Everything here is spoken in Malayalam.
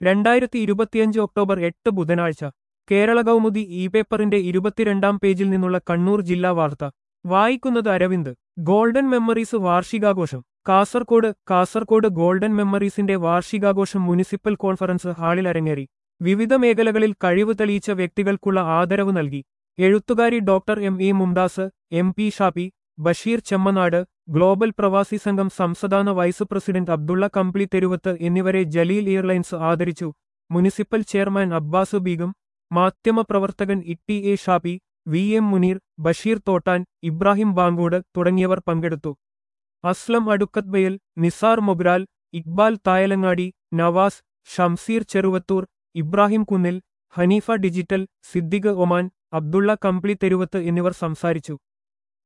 രണ്ടായിരത്തി ഇരുപത്തിയഞ്ച് ഒക്ടോബർ എട്ട് ബുധനാഴ്ച കേരള കൗമുദി ഇ പേപ്പറിന്റെ ഇരുപത്തിരണ്ടാം പേജിൽ നിന്നുള്ള കണ്ണൂർ ജില്ലാ വാർത്ത വായിക്കുന്നത് അരവിന്ദ് ഗോൾഡൻ മെമ്മറീസ് വാർഷികാഘോഷം കാസർകോട് കാസർകോട് ഗോൾഡൻ മെമ്മറീസിന്റെ വാർഷികാഘോഷം മുനിസിപ്പൽ കോൺഫറൻസ് ഹാളിൽ അരങ്ങേറി വിവിധ മേഖലകളിൽ കഴിവ് തെളിയിച്ച വ്യക്തികൾക്കുള്ള ആദരവ് നൽകി എഴുത്തുകാരി doctor M A Mumtaz M P Shafi Basheer Chemnad global പ്രവാസി സംഘം സംസ്ഥാന വൈസ് പ്രസിഡന്റ് അബ്ദുള്ള കമ്പിളി തെരുവത്ത് എന്നിവരെ ജലീൽ എയർലൈൻസ് ആദരിച്ചു മുനിസിപ്പൽ ചെയർമാൻ അബ്ബാസ് ബീഗം മാധ്യമപ്രവർത്തകൻ Itty A Shafi V M Muneer Basheer Thottan Ibrahim Bankod തുടങ്ങിയവർ പങ്കെടുത്തു അസ്ലം അടുക്കത്ബയൽ നിസാർ മൊഗ്രാൽ ഇക്ബാൽ തായലങ്ങാടി നവാസ് ഷംസീർ ചെറുവത്തൂർ ഇബ്രാഹിം കുന്നിൽ ഹനീഫ ഡിജിറ്റൽ സിദ്ദിഖ് ഒമാൻ അബ്ദുള്ള കമ്പിളി തെരുവത്ത് എന്നിവർ സംസാരിച്ചു